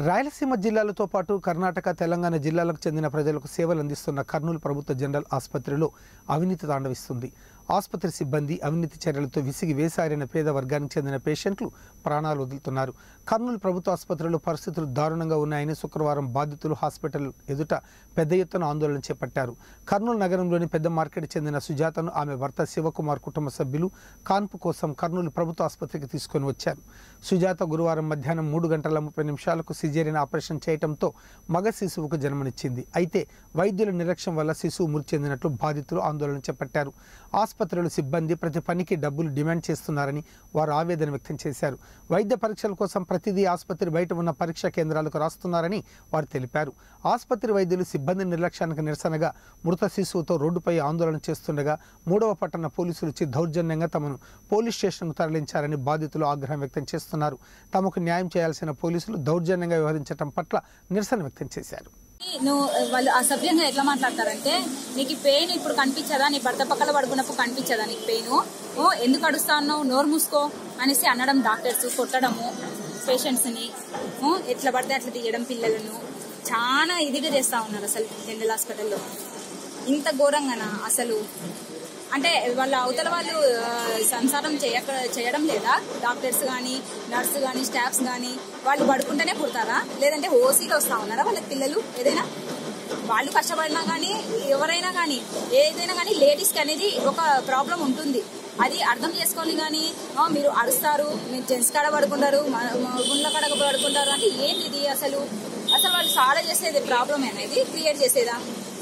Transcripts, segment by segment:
రాయలసీమ జిల్లాలతో పాటు కర్ణాటక తెలంగాణ జిల్లాలకు చెందిన ప్రజలకు సేవలు అందిస్తున్న కర్నూలు ప్రభుత్వ జనరల్ ఆసుపత్రిలో అవినీతి తాండవిస్తుంది ఆసుపత్రి సిబ్బంది అవినీతి చర్యలతో విసిగి వేసారిన పేద వర్గానికి చెందిన పేషెంట్లు ప్రాణాలు వదులుతున్నారు కర్నూలు ప్రభుత్వ ఆసుపత్రిలో పరిస్థితులు దారుణంగా ఉన్నాయని శుక్రవారం బాధితులు హాస్పిటల్ ఎదుట పెద్ద ఎత్తున ఆందోళన చేపట్టారు కర్నూలు నగరంలోని పెద్ద మార్కెట్ చెందిన సుజాతను ఆమె భర్త శివకుమార్ కుటుంబ సభ్యులు కాన్పు కోసం కర్నూలు ప్రభుత్వ ఆసుపత్రికి తీసుకొని వచ్చారు సుజాత గురువారం మధ్యాహ్నం మూడు గంటల ముప్పై నిమిషాలకు సిజేరియన్ ఆపరేషన్ చేయడంతో మగ శిశువుకు జన్మనిచ్చింది అయితే వైద్యుల నిర్లక్ష్యం వల్ల శిశువు మృతి చెందినట్లు బాధితులు ఆందోళన చేపట్టారు ఆసుపత్రిలో సిబ్బంది ప్రతి పనికి డబ్బులు డిమాండ్ చేస్తున్నారని వారు ఆవేదన వ్యక్తం చేశారు వైద్య పరీక్షల కోసం ప్రతిదీ ఆసుపత్రి బయట ఉన్న పరీక్షా కేంద్రాలకు రాస్తున్నారని వారు తెలిపారు ఆసుపత్రి వైద్యులు సిబ్బంది నిర్లక్ష్యానికి నిరసనగా మృత శిశువుతో రోడ్డుపై ఆందోళన చేస్తుండగా మూడవ పట్టణ పోలీసులు వచ్చి దౌర్జన్యంగా తమను పోలీస్ స్టేషన్కు తరలించారని బాధితులు ఆగ్రహం వ్యక్తం చేస్తున్నారు తమకు న్యాయం చేయాల్సిన పోలీసులు దౌర్జన్యంగా వ్యవహరించడం పట్ల నిరసన వ్యక్తం చేశారు నువ్వు వాళ్ళు అసభ్యంగా ఎట్లా మాట్లాడతారంటే నీకు ఈ పెయిన్ ఇప్పుడు కనిపించదా నీ భర్త పక్కన పడుకున్నప్పుడు కనిపించదా నీకు పెయిన్ ఓ ఎందుకు అడుస్తా ఉన్నావు నోరు మూసుకో అనేసి అనడం డాక్టర్స్ కొట్టడము పేషెంట్స్ ని ఓ, ఎట్లా పడితే అట్లా తీయడం పిల్లలను చాలా ఇదిగా చేస్తా ఉన్నారు అసలు జనరల్ హాస్పిటల్లో ఇంత ఘోరంగానా అసలు అంటే వాళ్ళ అవతల వాళ్ళు ఆ, సంసారం చేయక చేయడం లేదా డాక్టర్స్ కానీ నర్స్ కానీ స్టాఫ్స్ కానీ వాళ్ళు పడుకుంటేనే పుడతారా లేదంటే ఓసీలో వస్తా ఉన్నారా వాళ్ళకి పిల్లలు ఏదైనా వాళ్ళు కష్టపడినా కానీ ఎవరైనా కానీ ఏదైనా కానీ లేడీస్కి అనేది ఒక ప్రాబ్లం ఉంటుంది అది అర్థం చేసుకొని కానీ "ఆ, మీరు అరుస్తారు మీరు జెంట్స్ కాడ పడుకుంటారు మ- మ- గుండ్ల కాడ పడుకుంటారు అంటే ఏంది ఇది అసలు అసలు వాళ్ళు సాల్వ్ చేసేది ప్రాబ్లం అనేది క్రియేట్ చేసేదా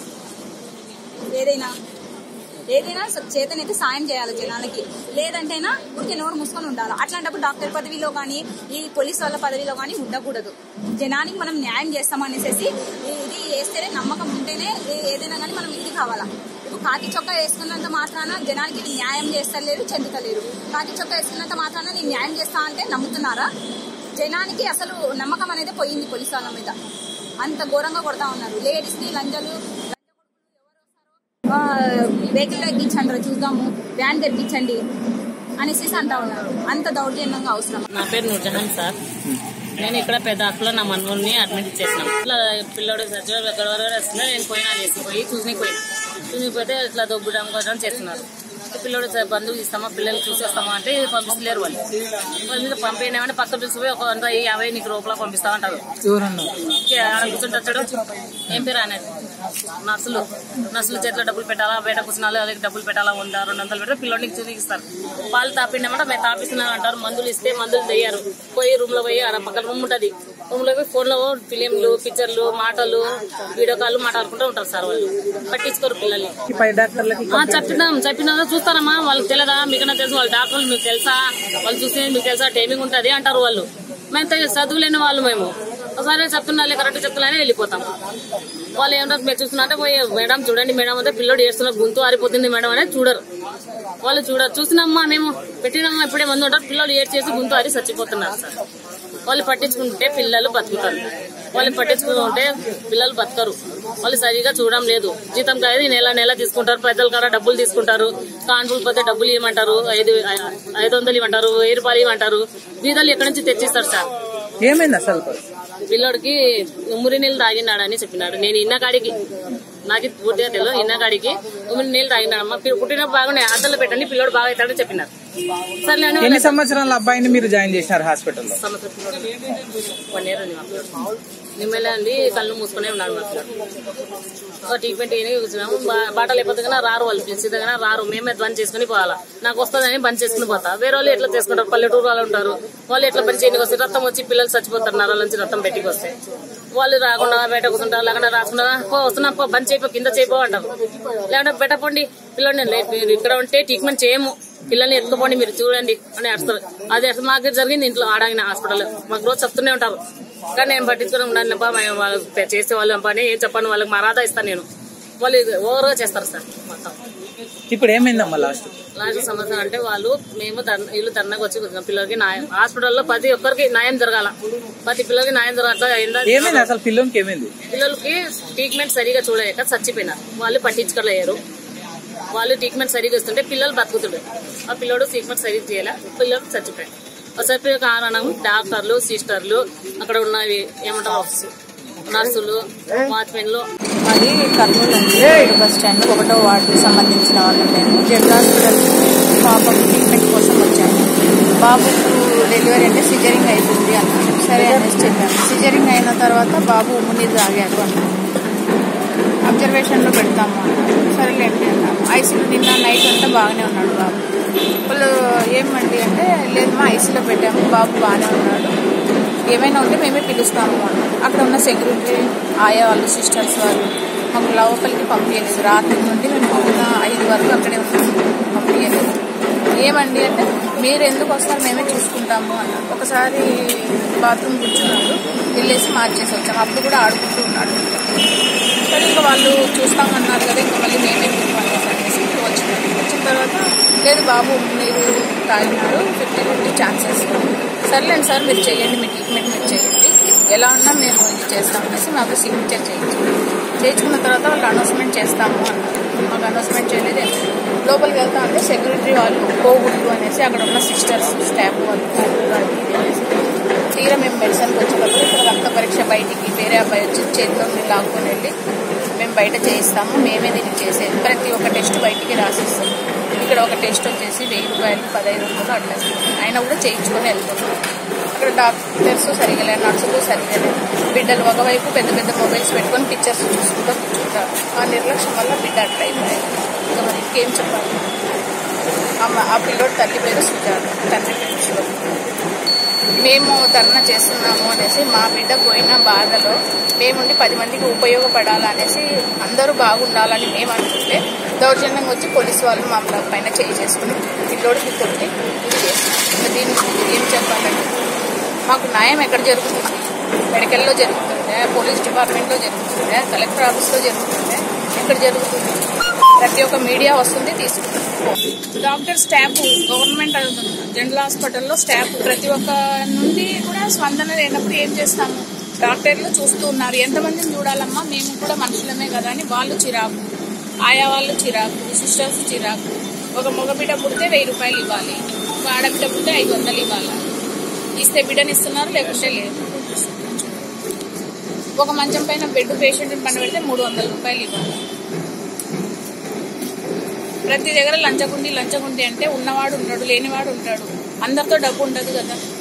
ఏదైనా ఏదైనా స- చేతనైతే సాయం చేయాలి జనాలకి లేదంటేనా ఊరికే నోరు మూసుకొని ఉండాలి అట్లాంటప్పుడు డాక్టర్ పదవిలో కానీ ఈ పోలీస్ వాళ్ళ పదవిలో కానీ ఉండకూడదు జనానికి మనం న్యాయం చేస్తామనేసి ఇది చేస్తేనే నమ్మకం ఉంటేనే ఏ- ఏదైనా కానీ మనం ఇది కావాలా ఇప్పుడు కాకి చొక్కా వేసుకున్నంత మాత్రాన జనానికి న్యాయం చేస్తలేరు చెందుతలేరు కాకి చొక్కా వేసుకున్నంత మాత్రాన నేను న్యాయం చేస్తా అంటే నమ్ముతున్నారా జనానికి అసలు నమ్మకం అనేది పోయింది పోలీస్ వాళ్ళ మీద అంత ఘోరంగా కొడతా ఉన్నారు లేడీస్ ని లంజలు వెహికల్ ఎక్కించండి రా చూద్దాము వ్యాన్ తెప్పించండి అనేసి అంటా ఉన్నారు అంత దౌర్జన్యంగా అవసరం నా పేరు నూర్జహాన్ సార్ నేను ఇక్కడ పెద్ద హాస్పిటల్లో నా మనవుని అడ్మిట్ చేసినాం ఇట్లా పిల్లోడు సచివాలయం ఎక్కడ వరకు వస్తున్నా నేను పోయినా లేసి పోయి చూసి పోయినా చూసి పోతే ఇట్లా దొబ్బడం కొట్టడం చేస్తున్నారు పిల్లోడు సార్ బంధువులు ఇస్తామా పిల్లలు చూసి వస్తామా అంటే పంపిస్తలేరు వాళ్ళు వాళ్ళ మీద పంపేయమంటే పక్క పిలిచిపోయి ఒక వంద యాభై నీకు రూపాయలు పంపిస్తామంటారు ఆడ కూర్చుంటాడు ఏం పేరు అనేది నర్సులు నర్సులు చేతిలో డబ్బులు పెట్టాలా బయట కూర్చున్నా వాళ్ళకి డబ్బులు పెట్టాలా ఉందా రెండు వందలు పెడితే పిల్లోడికి చూసి ఇస్తారు పాలు తాపిండమంటే మేము తాపిస్తున్నాం అంటారు మందులు ఇస్తే మందులు తెయ్యారు పోయి రూమ్ లో పోయి ఆడ పక్కన రూమ్ ఉంటది రూమ్ లో పోయి ఫోన్ లో ఫిలింలు పిక్చర్లు మాటలు వీడియో కాల్ మాట్లాడుకుంటూ ఉంటారు సార్ వాళ్ళు పట్టించుకోరు పిల్లల్ని పై డాక్టర్లకి ఆ, చెప్పినాం చెప్పినా చూస్తారమ్మా వాళ్ళకి తెలియదా మీకన్నా తెలుసు వాళ్ళ డాక్టర్లు మీకు తెలుసా వాళ్ళు చూసి మీకు తెలుసా టైమింగ్ ఉంటది అంటారు వాళ్ళు మేము తె- చదువులేని వాళ్ళు మేము ఒకసారి చెప్తున్నా కరెక్ట్ చెప్తున్నానే వెళ్ళిపోతాం వాళ్ళు ఏమన్నా మీరు చూస్తున్నా అంటే పోయి మేడం చూడండి మేడం అంటే పిల్లోడు ఏడుస్తున్న గొంతు ఆరిపోతుంది మేడం అనేది చూడరు వాళ్ళు చూడరు చూసినమ్మా మేము పెట్టినమ్మా ఇప్పుడే మంది ఉంటారు పిల్లలు ఏడ్ చేసి గొంతు ఆరి చచ్చిపోతున్నారు సార్ వాళ్ళు పట్టించుకుంటే పిల్లలు బతుకుతారు వాళ్ళు పట్టించుకుంటే పిల్లలు బతకరు వాళ్ళు సరిగా చూడడం లేదు జీతం కాదు నెల నెల తీసుకుంటారు పెద్దల కాడ డబ్బులు తీసుకుంటారు కాన్పులు పోతే డబ్బులు ఇవ్వమంటారు ఐదు ఐదు వందలు ఇవ్వమంటారు వెయ్యి రూపాయలు ఇవ్వమంటారు బీదలు ఎక్కడి నుంచి తెచ్చిస్తారు సార్ ఏమైంది అసలు పిల్లోడికి ఉమ్మిరి నీళ్ళు తాగినాడని చెప్పినాడు నేను ఇన్న కాడికి నాకు ఇది పూర్తిగా తెలియదు ఇన్న కాడికి ఉమ్మిరి నీళ్ళు తాగినాడమ్మా పి- పుట్టినప్పుడు బాగున్నాయి అద్దలు పెట్టండి పిల్లోడు బాగా అవుతాడని చెప్పినారు సరే నేను ఎన్ని సంవత్సరాల అబ్బాయిని మీరు జాయిన్ చేసినారు హాస్పిటల్లో సంవత్సరం పిల్లోడు. వన్ ఇయర్ ఉంది మా పిల్లోడు. నిమ్మలే అండి కళ్ళు మూసుకునే ఉన్నాడు మా పిల్లోడు. ఒక ట్రీట్మెంట్ ఏమి కూర్చున్నాము బా- బాట లేకపోతే కన్నా రారు వాళ్ళు పిలిచి దగ్గర రారు మేమే బంద్ చేసుకుని పోవాలా నాకు వస్తుందని బంద్ చేసుకుని పోతా వేరే వాళ్ళు ఎట్లా చేసుకుంటారు పల్లెటూరు వాళ్ళు ఉంటారు వాళ్ళు ఎట్లా పని చేయడానికి వస్తే రక్తం వచ్చి పిల్లలు చచ్చిపోతారు నరాల నుంచి రక్తం పెట్టికి వస్తే వాళ్ళు రాకుండా బయట కూర్చుంటారు లేకుండా రాకుండా పో వస్తున్నా పో బంద్ చేయిపో కింద చేయిపో అంటారు లేకుంటే పెట్టపోండి పిల్లల్ని లే- మీరు ఇక్కడ ఉంటే ట్రీట్మెంట్ చేయము పిల్లల్ని ఎత్తుకోండి మీరు చూడండి అని అడుస్తారు అది అసలు మాకు జరిగింది ఇంట్లో ఆడాగిన హాస్పిటల్ మాకు రోజు చెప్తూనే ఉంటారు కానీ నేను పట్టించుకుని ఉండాలి అబ్బా, మేము వాళ్ళు చేసే వాళ్ళు పని ఏం చెప్పండి వాళ్ళకి మరాదా ఇస్తాను నేను వాళ్ళు ఇది ఓవర్గా చేస్తారు సార్ మొత్తం ఇప్పుడు ఏమైందమ్మా లాస్ట్ లాస్ట్ సంవత్సరం అంటే వాళ్ళు మేము ధర్నా- వీళ్ళు ధర్నాకి వచ్చి కూర్చున్నాం పిల్లలకి న్యాయం హాస్పిటల్లో ప్రతి ఒక్కరికి న్యాయం జరగాల ప్రతి పిల్లలకి న్యాయం జరగట్లా అయిందా ఏమైంది అసలు పిల్లోనికి ఏమైంది పిల్లలకి ట్రీట్మెంట్ సరిగా చూడలేక చచ్చిపోయినారు వాళ్ళు పట్టించుకోలేరు వాళ్ళు ట్రీట్మెంట్ సరిగా ఇస్తుంటే పిల్లలు బతుకుతుండే ఆ పిల్లడు ట్రీట్మెంట్ సరిగ్గా చేయాల పిల్లలు చచ్చిపోయారు చెప్పే కారణం డాక్టర్లు సిస్టర్లు అక్కడ ఉన్నవి ఏమంటారు నర్సులు వాచ్మెన్లు మాది కర్నూలు అండి బస్ స్టాండ్ ఒకటో వార్డుకి సంబంధించిన వాళ్ళం మేము జెడ్ హాస్పిటల్ పాపం ట్రీట్మెంట్ కోసం వచ్చాము బాబుకు డెలివరీ అంటే సిజరింగ్ అవుతుంది అన్నాడు సరే అనేసి చెప్పాము సిజరింగ్ అయిన తర్వాత బాబు ఉమ్మునీరు తాగాడు అన్నాడు అబ్జర్వేషన్లో పెడతాము అన్నాడు సరేలేండి అన్నాము ఐసీలో నిన్న నైట్ అంతా బాగానే ఉన్నాడు బాబు వాళ్ళు ఏమండి అంటే లేదు మా ఐసీలో పెట్టాము బాబు బాగానే ఉన్నాడు ఏమైనా ఉంటే మేమే పిలుస్తాము అన్నాడు అక్కడ ఉన్న సెక్యూరిటీ ఆయా వాళ్ళు సిస్టర్స్ వాళ్ళు మాకు లోపలికి పంపించలేదు రాత్రి నుండి మేము పొద్దున ఐదు వరకు అక్కడే ఉన్నాము పంపించలేదు ఏమండి అంటే మీరు ఎందుకు వస్తారు మేమే చూసుకుంటాము అన్నారు ఒకసారి బాత్రూమ్ కూర్చున్నాడు వెళ్ళేసి మార్చేసి వచ్చాము అప్పుడు కూడా ఆడుకుంటూ ఉన్నాడు సరే ఇంకా వాళ్ళు చూస్తామన్నారు కదా ఇంకా మళ్ళీ మేమే అనేసి అనేసి వచ్చినారు వచ్చిన తర్వాత లేదు బాబు మీరు తాగినారు ఫిఫ్టీ ఫిఫ్టీ ఛాన్సెస్ సర్లేండి సార్ మీరు చేయండి మీ ట్రీట్మెంట్ మీరు చేయండి ఎలా ఉన్నా మేము ఇది చేస్తాం అనేసి మాకు సిగ్నేచర్ చేయించారు చేయించుకున్న తర్వాత వాళ్ళు అనౌన్స్మెంట్ చేస్తాము అన్నారు మాకు అనౌన్స్మెంట్ చేయలేదు ఏం లేదు. లోపలికి వెళ్తా అంటే సెక్యూరిటీ వాళ్ళు పోగొట్టు అనేసి అక్కడ ఉన్న సిస్టర్స్ స్టాఫ్ వాళ్ళు అది ఇది అనేసి తీరా మేము మెడిసిన్కి వచ్చేటప్పుడు ఇక్కడ రక్త పరీక్ష బయటికి వేరే అబ్బాయి వచ్చి చేతిలో నుండి లాక్కొని వెళ్ళి మేము బయట చేయిస్తాము మేమే దీనికి చేసేది ప్రతి ఒక్క టెస్ట్ బయటికి రాసిస్తాం ఇక్కడ ఒక టెస్ట్ వచ్చేసి వెయ్యి రూపాయలు పదహైదు వందలు అట్లా అయినా కూడా చేయించుకొని వెళ్తున్నాం అక్కడ డాక్టర్స్ సరిగా లేరు నర్సులు సరిగా లేరు బిడ్డలు ఒకవైపు పెద్ద పెద్ద మొబైల్స్ పెట్టుకొని పిక్చర్స్ చూసుకుంటూ కూర్చుంటారు ఆ నిర్లక్ష్యం వల్ల బిడ్డ అట్లా అయిపోయాయి ఇంకా మరి ఇంకేం చెప్పాలి ఆ- ఆ పిల్లోడు తల్లి పేరు సుజాత తండ్రి పేరు శివ మేము ధర్నా చేస్తున్నాము అనేసి మా బిడ్డ పోయిన బాధలో మేముండి పది మందికి ఉపయోగపడాలనేసి అందరూ బాగుండాలని మేము అనుకుంటే దౌర్జన్యంగా వచ్చి పోలీసు వాళ్ళు మా పైన చేయి చేసుకుని పిల్లోడికి కొట్టి ఇది చేస్తున్నాం ఇంకా దీని గురించి ఏం చెప్పాలంటే మాకు న్యాయం ఎక్కడ జరుగుతుంది మెడికల్లో జరుగుతుందా పోలీస్ డిపార్ట్మెంట్లో జరుగుతుందా కలెక్టర్ ఆఫీస్లో జరుగుతుందా ఎక్కడ జరుగుతుంది ప్రతి ఒక్క మీడియా వస్తుంది తీసుకుంటుంది డాక్టర్ స్టాఫ్ గవర్నమెంట్ జనరల్ హాస్పిటల్లో స్టాఫ్ ప్రతి ఒక్క నుండి కూడా స్పందన లేనప్పుడు ఏం చేస్తాము డాక్టర్లు చూస్తూ ఉన్నారు ఎంతమందిని చూడాలమ్మా మేము కూడా మనుషులమే కదా అని వాళ్ళు చిరాకు ఆయా వాళ్ళు చిరాకు సిస్టర్స్ చిరాకు ఒక మగ బిడ్డ పుడితే వెయ్యి రూపాయలు ఇవ్వాలి ఒక ఆడబిడ్డ పుడితే ఐదు వందలు ఇవ్వాలి ఇస్తే బిడ్డని ఇస్తున్నారు లేకుంటే లేదు ఒక మంచం పైన బెడ్ పేషెంట్ని పండ పెడితే మూడు వందల రూపాయలు ఇవ్వాలి ప్రతి దగ్గర లంచగుండి లంచగుండి అంటే ఉన్నవాడు ఉన్నాడు లేనివాడు ఉంటాడు అందరితో డబ్బు ఉండదు కదా